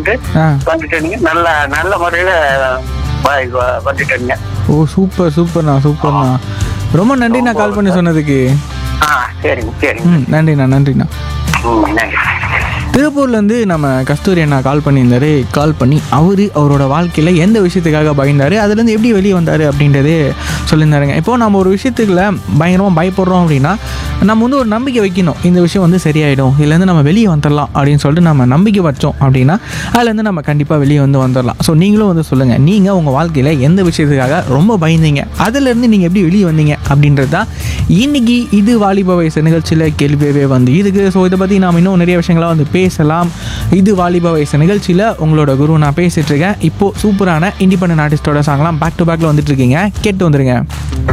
வந்து ஆ வந்துட்டேனுங்க நல்ல நல்ல முறையில வ- வ- வந்துட்டேனுங்க ஓ சூப்பர் சூப்பர்ண்ணா சூப்பர்ண்ணா ரொம்ப நன்றிண்ணா கால் பண்ணி சொன்னதுக்கு ஆ சரிங்க சரிங்க ம் நன்றிண்ணா நன்றிண்ணா ம் நன்றி திருப்பூர்லேருந்து நம்ம கஸ்தூரி அண்ணா கால் பண்ணியிருந்தாரு கால் பண்ணி அவர் அவரோட வாழ்க்கையில் எந்த விஷயத்துக்காக பயந்தார் அதுலேருந்து எப்படி வெளியே வந்தார் அப்படின்றதே சொல்லியிருந்தாருங்க இப்போ நம்ம ஒரு விஷயத்துக்குள்ள பயங்கரமாக பயப்படுறோம் அப்படின்னா நம்ம வந்து ஒரு நம்பிக்கை வைக்கணும் இந்த விஷயம் வந்து சரியாயிடும் இதுலேருந்து நம்ம வெளியே வந்துடலாம் அப்படின்னு சொல்லிட்டு நம்ம நம்பிக்கை வச்சோம் அப்படின்னா அதுலேருந்து நம்ம கண்டிப்பாக வெளியே வந்து வந்துடலாம் ஸோ நீங்களும் வந்து சொல்லுங்கள் நீங்கள் உங்கள் வாழ்க்கையில் எந்த விஷயத்துக்காக ரொம்ப பயந்தீங்க அதுலேருந்து நீங்கள் எப்படி வெளியே வந்தீங்க அப்படின்றது தான் இன்னைக்கு இது வாலிப வயசு நிகழ்ச்சியில் கேள்வியவே வந்து இதுக்கு ஸோ இதை பற்றி நாம் இன்னும் நிறைய விஷயங்களாக வந்து பேசலாம் இது வாலிப வயசு நிகழ்ச்சியில் உங்களோட குரு நான் பேசிகிட்டு இருக்கேன் இப்போது சூப்பரான இண்டிபெண்டன்ட் ஆர்டிஸ்டோட சாங்லாம் பேக் டு பேக்கில் வந்துட்டு இருக்கீங்க கேட்டு வந்துருங்க